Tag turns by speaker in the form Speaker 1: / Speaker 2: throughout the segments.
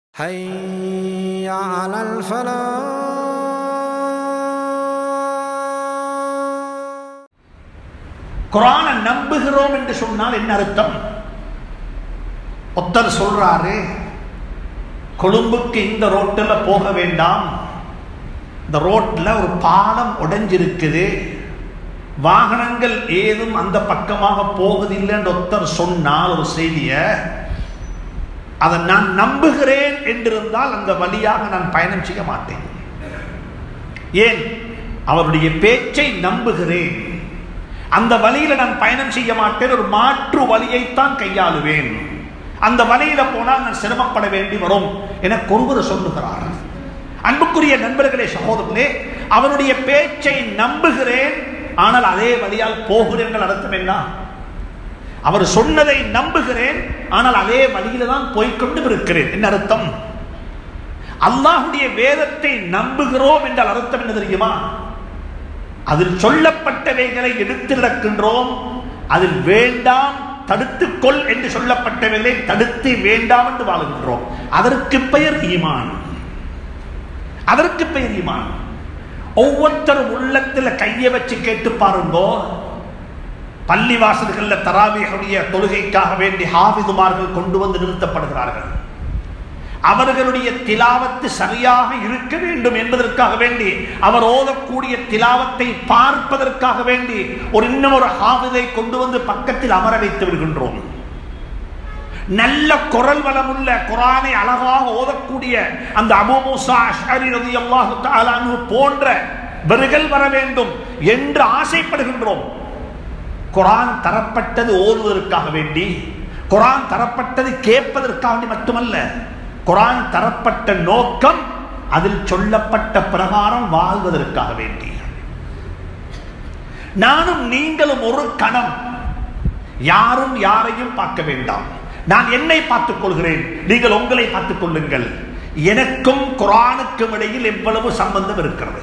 Speaker 1: حي على الفلاح
Speaker 2: குரானை நம்புகிறோம் என்று சொன்னால் என்ன அர்த்தம் ஒருத்தர் சொல்றாரு கொழும்புக்கு இந்த ரோட்டில் போக வேண்டாம் இந்த ரோட்டில் ஒரு பாலம் உடைஞ்சிருக்குது வாகனங்கள் ஏதும் அந்த பக்கமாக போகுதில்லைன்னு ஒருத்தர் சொன்னால் ஒரு செய்தியை அதை நான் நம்புகிறேன் என்றிருந்தால் அந்த வழியாக நான் பயணம் செய்ய மாட்டேன் ஏன் அவருடைய பேச்சை நம்புகிறேன் அந்த வழியில நான் பயணம் செய்ய மாட்டேன் ஒரு மாற்று வழியைத்தான் கையாளுவேன் அந்த வழியில போனால் நான் சிரமப்பட வேண்டி வரும் என ஒருவர் சொல்லுகிறார் அன்புக்குரிய நண்பர்களே சகோதரர்களே அவருடைய பேச்சை நம்புகிறேன் ஆனால் அதே வழியால் போகிறேன் அர்த்தம் என்ன அவர் சொன்னதை நம்புகிறேன் ஆனால் அதே வழியில தான் போய்கொண்டு இருக்கிறேன் என்ன அர்த்தம் அல்லாஹுடைய வேதத்தை நம்புகிறோம் என்றால் அர்த்தம் என்ன தெரியுமா அதில் சொல்லப்பட்டவைகளை எடுத்து நடக்கின்றோம் அதில் வேண்டாம் தடுத்துக்கொள் என்று சொல்லப்பட்டவைகளை தடுத்து வேண்டாம் என்று வாழுகின்றோம் அதற்கு பெயர் ஈமான் அதற்கு பெயர் ஈமான் ஒவ்வொருத்தரும் உள்ளத்தில் கையை வச்சு கேட்டு பாருங்கோ பள்ளி வாசல்களில் தராவிகளுடைய தொழுகைக்காக வேண்டி ஹாபிதுமார்கள் கொண்டு வந்து நிறுத்தப்படுகிறார்கள் அவர்களுடைய திலாவத்து சரியாக இருக்க வேண்டும் என்பதற்காக வேண்டி அவர் ஓதக்கூடிய திலாவத்தை பார்ப்பதற்காக வேண்டி ஒரு இன்னும் ஒரு ஹாவிதை கொண்டு வந்து பக்கத்தில் அமர வைத்து விடுகின்றோம் நல்ல குரல் வளமுள்ள குரானை அழகாக ஓதக்கூடிய அந்த அபோமோசா அஷரி ரதி அல்லாஹு தாலானு போன்ற வெறுகள் வர வேண்டும் என்று ஆசைப்படுகின்றோம் குரான் தரப்பட்டது ஓதுவதற்காக வேண்டி குரான் தரப்பட்டது கேட்பதற்காக வேண்டி மட்டுமல்ல குரான் தரப்பட்ட நோக்கம் அதில் சொல்லப்பட்ட பிரகாரம் வாழ்வதற்காக வேண்டி நானும் நீங்களும் ஒரு கணம் யாரும் யாரையும் பார்க்க வேண்டாம் நான் என்னை பார்த்துக் கொள்கிறேன் நீங்கள் உங்களை பார்த்துக் கொள்ளுங்கள் எனக்கும் குரானுக்கும் இடையில் எவ்வளவு சம்பந்தம் இருக்கிறது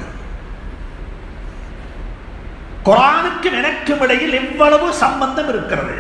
Speaker 2: குரானுக்கும் எனக்கும் இடையில் எவ்வளவு சம்பந்தம் இருக்கிறது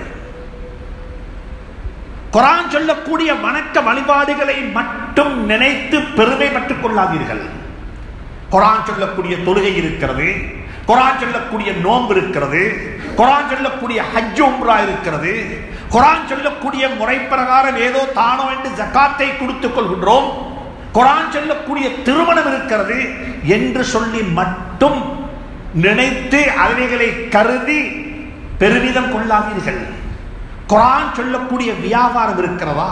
Speaker 2: குரான் சொல்லக்கூடிய வணக்க வழிபாடுகளை மட்டும் நினைத்து பெருமை பட்டுக் கொள்ளாதீர்கள் குரான் சொல்லக்கூடிய தொழுகை இருக்கிறது குரான் சொல்லக்கூடிய நோன்பு இருக்கிறது குரான் சொல்லக்கூடிய ஹஜ் உம்ரா இருக்கிறது குரான் சொல்லக்கூடிய முறை பிரகாரம் ஏதோ தானோ என்று ஜக்காத்தை கொடுத்துக் கொள்கின்றோம் குரான் சொல்லக்கூடிய திருமணம் இருக்கிறது என்று சொல்லி மட்டும் நினைத்து அவைகளை கருதி பெருமிதம் கொள்ளாதீர்கள் குரான் சொல்லக்கூடிய வியாபாரம் இருக்கிறதா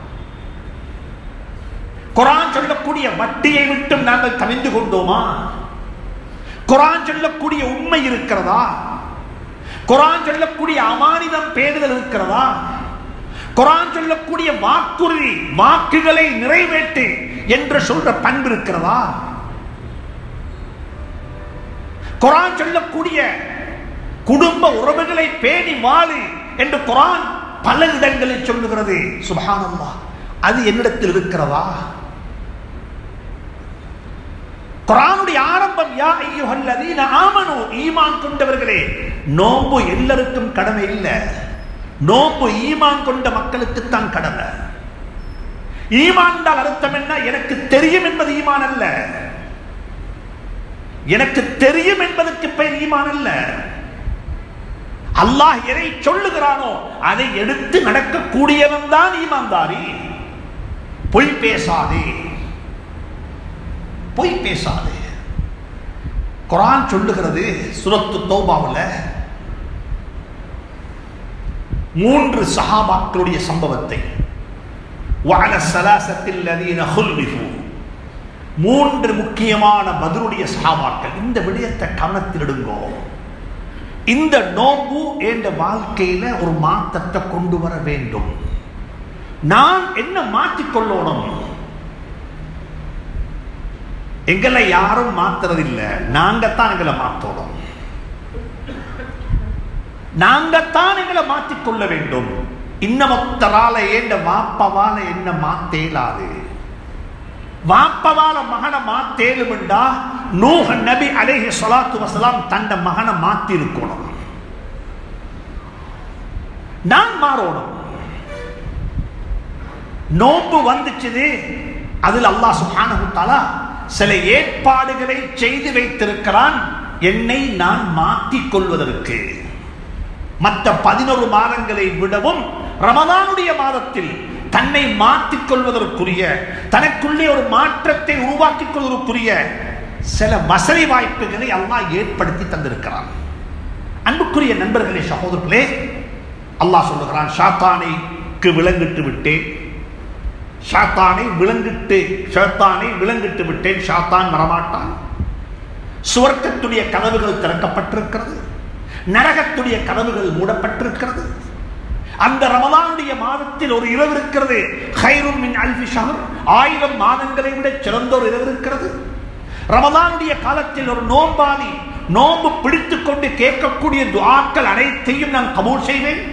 Speaker 2: குரான் சொல்லக்கூடிய வட்டியை விட்டும் நாங்கள் தவிந்து கொண்டோமா குரான் சொல்லக்கூடிய உண்மை இருக்கிறதா குரான் சொல்லக்கூடிய அமானிதம் பேணுதல் இருக்கிறதா குரான் சொல்லக்கூடிய வாக்குறுதி வாக்குகளை நிறைவேற்று என்று சொல்ற பண்பு இருக்கிறதா குரான் சொல்லக்கூடிய குடும்ப உறவுகளை பேணி வாழு என்று குரான் பல இடங்களில் சொல்லுகிறது சுபஹானல்லா அது என்னிடத்தில் இருக்கிறதா குரானுடைய ஆரம்பம் யா ஐயுஹல்லதீன ஆமனு ஈமான் கொண்டவர்களே நோன்பு எல்லாருக்கும் கடமை இல்லை நோன்பு ஈமான் கொண்ட மக்களுக்கு தான் கடமை ஈமான் என்றால் அர்த்தம் என்ன எனக்கு தெரியும் என்பது ஈமான் அல்ல எனக்கு தெரியும் என்பதற்கு பெயர் ஈமான் அல்ல அல்லாஹ் எதை சொல்லுகிறானோ அதை எடுத்து நடக்கக்கூடியவன் தான் ஈமான்தாரி பொய் பேசாதே பொய் பேசாதே குரான் சொல்லுகிறது சுரத்து தௌபாவில் மூன்று சஹாபாக்களுடைய சம்பவத்தை வான சலாசத்தில் அதீன ஹுல்விஃபு மூன்று முக்கியமான பதிலுடைய சஹாபாக்கள் இந்த விடயத்தை கவனத்தில் இடுங்கோ இந்த நோம்பு என்ற வாழ்க்கையில ஒரு மாற்றத்தை கொண்டு வர வேண்டும் நான் என்ன மாற்றிக்கொள்ளணும் எங்களை யாரும் மாத்துறதில்லை நாங்கத்தான் எங்களை மாற்றணும் நாங்கத்தான் எங்களை மாற்றிக்கொள்ள வேண்டும் இன்னமொத்தரால ஏண்ட வாப்பவால என்ன மாத்தேலாது வாப்பவால மகனை மாத்தேலுமெண்டா நூஹ நபி அலைஹி ஸலாத்து வஸலாம் தந்த மகனை மாத்தி இருக்கணும் நான் மாறணும் நோம்பு வந்துச்சுது அதில் அல்லாஹ் சுப்ஹானஹு தஆலா சில ஏற்பாடுகளை செய்து வைத்திருக்கிறான் என்னை நான் மாற்றிக் கொள்வதற்கு மற்ற பதினொரு மாதங்களை விடவும் ரமதானுடைய மாதத்தில் தன்னை மாற்றிக் கொள்வதற்குரிய தனக்குள்ளே ஒரு மாற்றத்தை உருவாக்கிக் கொள்வதற்குரிய சில வசதி வாய்ப்புகளை அல்லாஹ் ஏற்படுத்தி தந்திருக்கிறான் அன்புக்குரிய நண்பர்களே சகோதரர்களே அல்லாஹ் சொல்லுகிறான் ஷாத்தானைக்கு விலங்கிட்டு விட்டேன் ஷாத்தானை விலங்கிட்டு ஷாத்தானை விலங்கிட்டு விட்டேன் ஷாத்தான் வரமாட்டான் சுவர்க்கத்துடைய கதவுகள் திறக்கப்பட்டிருக்கிறது நரகத்துடைய கதவுகள் மூடப்பட்டிருக்கிறது அந்த ரமலானுடைய மாதத்தில் ஒரு இரவு இருக்கிறது ஹைரும் மின் அல்ஃபி ஷஹர் ஆயிரம் மாதங்களை விட சிறந்த ஒரு இரவு இருக்கிறது ரமலானுடைய காலத்தில் ஒரு நோம்பாளி நோம்பு பிடித்துக் கொண்டு கேட்கக்கூடிய துஆக்கள் அனைத்தையும் நான் கபூல் செய்வேன்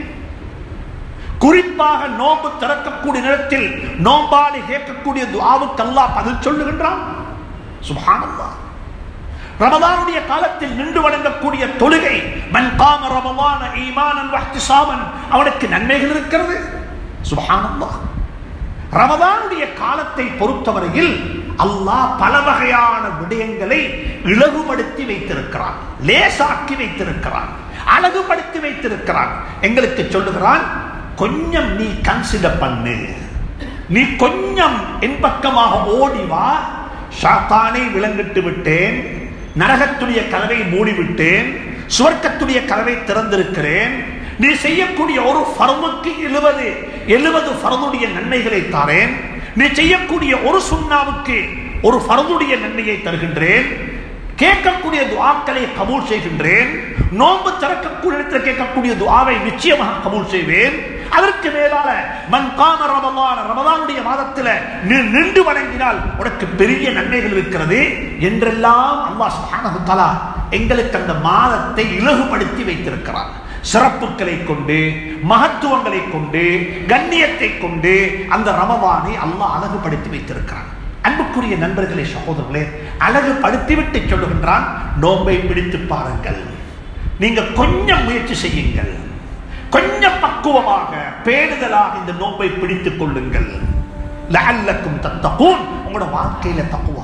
Speaker 2: குறிப்பாக நோம்பு திறக்கக்கூடிய நேரத்தில் நோம்பாளி கேட்கக்கூடிய துஆவுக்கு அல்லாஹ் பதில் சொல்லுகின்றான் சுப்ஹானல்லாஹ் ரமதானுடைய காலத்தில் நின்று வணங்கக்கூடிய தொழுகை மன் காம ரமலான ஈமானன் வஹ்திசாமன் அவனுக்கு நன்மைகள் இருக்கிறது சுப்ஹானல்லாஹ் ரமதானுடைய காலத்தை பொறுத்தவரையில் அல்லாஹ் பல வகையான விடயங்களை இலகுபடுத்தி வைத்திருக்கிறான் லேசாக்கி வைத்திருக்கிறான் அழகுபடுத்தி வைத்திருக்கிறான் எங்களுக்கு சொல்லுகிறான் கொஞ்சம் நீ கன்சிடர் பண்ணு நீ கொஞ்சம் என் பக்கமாக ஓடி வா ஷாத்தானை விலங்கிட்டு விட்டேன் நரகத்துடைய கதவை மூடிவிட்டேன் சுவர்க்கத்துடைய கதவை திறந்திருக்கிறேன் நீ செய்யக்கூடிய ஒரு ஃபர்முக்கு எழுபது எழுபது ஃபர்துடைய நன்மைகளை தாரேன் நீ செய்யக்கூடிய ஒரு சுண்ணாவுக்கு ஒரு ஃபர்துடைய நன்மையை தருகின்றேன் கேட்கக்கூடிய துவாக்களை கபூல் செய்கின்றேன் நோன்பு திறக்கக்கூடிய இடத்தில் கேட்கக்கூடிய துவாவை நிச்சயமாக கபூல் செய்வேன் அதற்கு மேலால மன் காம ரமலான ரமலானுடைய மாதத்தில் நீ நின்று வணங்கினால் உனக்கு பெரிய நன்மைகள் இருக்கிறது என்றெல்லாம் அல்லாஹ் சுப்ஹானஹு தஆலா எங்களுக்கு அந்த மாதத்தை இலகுபடுத்தி வைத்திருக்கிறார் சிறப்புகளை கொண்டு மகத்துவங்களை கொண்டு கண்ணியத்தை கொண்டு அந்த ரமவானை அல்லாஹ் அழகுபடுத்தி வைத்திருக்கிறான் அன்புக்குரிய நண்பர்களே சகோதரர்களே அழகுபடுத்திவிட்டு சொல்லுகின்றான் நோன்பை பிடித்து பாருங்கள் நீங்க கொஞ்சம் முயற்சி செய்யுங்கள் கொஞ்சம் பக்குவமாக பேணுதலாக இந்த நோன்பை பிடித்துக் கொள்ளுங்கள் லஅல்லக்கும் தத்தகூன் உங்களோட வாழ்க்கையில தக்குவா